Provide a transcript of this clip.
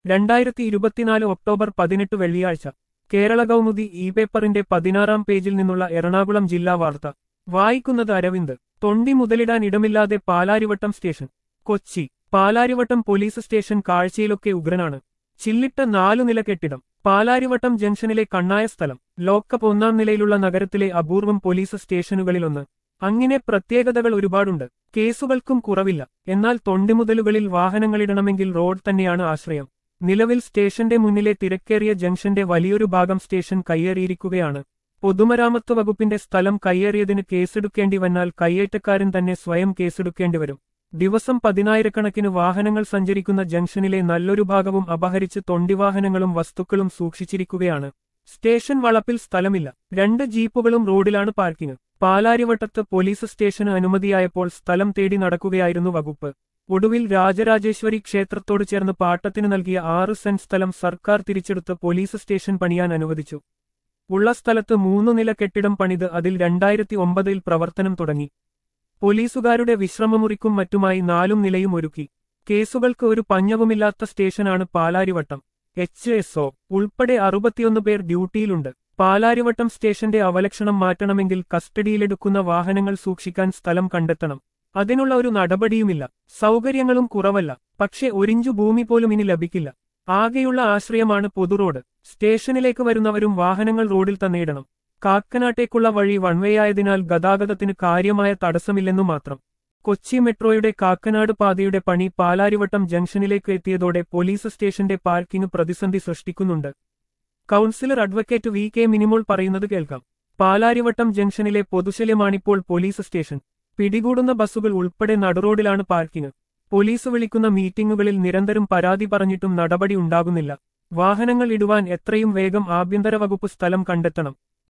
രണ്ടായിരത്തി ഇരുപത്തിനാല് ഒക്ടോബർ പതിനെട്ട് വെള്ളിയാഴ്ച കേരള കൗമുദി ഇ പേപ്പറിന്റെ പതിനാറാം പേജിൽ നിന്നുള്ള എറണാകുളം ജില്ലാ വാർത്ത വായിക്കുന്നത് അരവിന്ദ് തൊണ്ടി മുതലിടാൻ ഇടമില്ലാതെ Palarivattom station Kochi Palarivattom police station കാഴ്ചയിലൊക്കെ ഉഗ്രനാണ് ചില്ലിട്ട നാലു നില കെട്ടിടം പാലാരിവട്ടം ജംഗ്ഷനിലെ കണ്ണായ സ്ഥലം ലോക്കപ്പ് ഒന്നാം നിലയിലുള്ള നഗരത്തിലെ അപൂർവം പോലീസ് സ്റ്റേഷനുകളിലൊന്ന് അങ്ങനെ പ്രത്യേകതകൾ ഒരുപാടുണ്ട് കേസുകൾക്കും കുറവില്ല എന്നാൽ തൊണ്ടിമുതലുകളിൽ വാഹനങ്ങളിടണമെങ്കിൽ റോഡ് തന്നെയാണ് ആശ്രയം നിലവിൽ സ്റ്റേഷന്റെ മുന്നിലെ തിരക്കേറിയ ജംഗ്ഷന്റെ വലിയൊരു ഭാഗം സ്റ്റേഷൻ കയ്യേറിയിരിക്കുകയാണ് പൊതുമരാമത്ത് വകുപ്പിന്റെ സ്ഥലം കയ്യേറിയതിന് കേസെടുക്കേണ്ടി വന്നാൽ കയ്യേറ്റക്കാരൻ തന്നെ സ്വയം കേസെടുക്കേണ്ടി വരും ദിവസം പതിനായിരക്കണക്കിന് വാഹനങ്ങൾ സഞ്ചരിക്കുന്ന ജംഗ്ഷനിലെ നല്ലൊരു ഭാഗവും അപഹരിച്ച് തൊണ്ടിവാഹനങ്ങളും വസ്തുക്കളും സൂക്ഷിച്ചിരിക്കുകയാണ് സ്റ്റേഷൻ വളപ്പിൽ സ്ഥലമില്ല രണ്ട് ജീപ്പുകളും റോഡിലാണ് പാർക്കിംഗ് പാലാരിവട്ടത്ത് പോലീസ് സ്റ്റേഷന് അനുമതിയായപ്പോൾ സ്ഥലം തേടി നടക്കുകയായിരുന്നു വകുപ്പ് ഒടുവിൽ രാജരാജേശ്വരി ക്ഷേത്രത്തോട് ചേർന്ന് പാട്ടത്തിന് നൽകിയ ആറ് സെന്റ് സ്ഥലം സർക്കാർ തിരിച്ചെടുത്ത് പോലീസ് സ്റ്റേഷൻ പണിയാൻ അനുവദിച്ചു ഉള്ള സ്ഥലത്ത് മൂന്നു നില കെട്ടിടം പണിത് അതിൽ രണ്ടായിരത്തി ഒമ്പതിൽ പ്രവർത്തനം തുടങ്ങി പോലീസുകാരുടെ വിശ്രമമുറിക്കും മറ്റുമായി നാലും നിലയും ഒരുക്കി കേസുകൾക്ക് ഒരു പഞ്ഞവുമില്ലാത്ത സ്റ്റേഷനാണ് പാലാരിവട്ടം എച്ച് എസ് ഒ ഉൾപ്പെടെ അറുപത്തിയൊന്ന് പേർ ഡ്യൂട്ടിയിലുണ്ട് പാലാരിവട്ടം സ്റ്റേഷന്റെ അവലക്ഷണം മാറ്റണമെങ്കിൽ കസ്റ്റഡിയിലെടുക്കുന്ന വാഹനങ്ങൾ സൂക്ഷിക്കാൻ സ്ഥലം കണ്ടെത്തണം അതിനുള്ള ഒരു നടപടിയുമില്ല സൗകര്യങ്ങളും കുറവല്ല പക്ഷെ ഒരിഞ്ചു ഭൂമി പോലും ഇനി ലഭിക്കില്ല ആകെയുള്ള ആശ്രയമാണ് പൊതുറോഡ് സ്റ്റേഷനിലേക്ക് വരുന്നവരും വാഹനങ്ങൾ റോഡിൽ തന്നെ ഇടണം കാക്കനാട്ടേക്കുള്ള വഴി വൺവേയായതിനാൽ ഗതാഗതത്തിന് കാര്യമായ തടസ്സമില്ലെന്നു മാത്രം കൊച്ചി മെട്രോയുടെ കാക്കനാട് പാതയുടെ പണി പാലാരിവട്ടം ജംഗ്ഷനിലേക്ക് എത്തിയതോടെ പോലീസ് സ്റ്റേഷന്റെ പാർക്കിംഗ് പ്രതിസന്ധി സൃഷ്ടിക്കുന്നുണ്ട് councillor advocate V K Minimol പറയുന്നത് കേൾക്കാം പാലാരിവട്ടം ജംഗ്ഷനിലെ പൊതുശല്യമാണിപ്പോൾ പോലീസ് സ്റ്റേഷൻ പിടികൂടുന്ന ബസ്സുകൾ ഉൾപ്പെടെ നടുറോഡിലാണ് പാർക്കിംഗ് പോലീസ് വിളിക്കുന്ന മീറ്റിംഗുകളിൽ നിരന്തരം പരാതി പറഞ്ഞിട്ടും നടപടി ഉണ്ടാകുന്നില്ല വാഹനങ്ങൾ ഇടുവാൻ എത്രയും വേഗം ആഭ്യന്തര വകുപ്പ് സ്ഥലം കണ്ടെത്തണം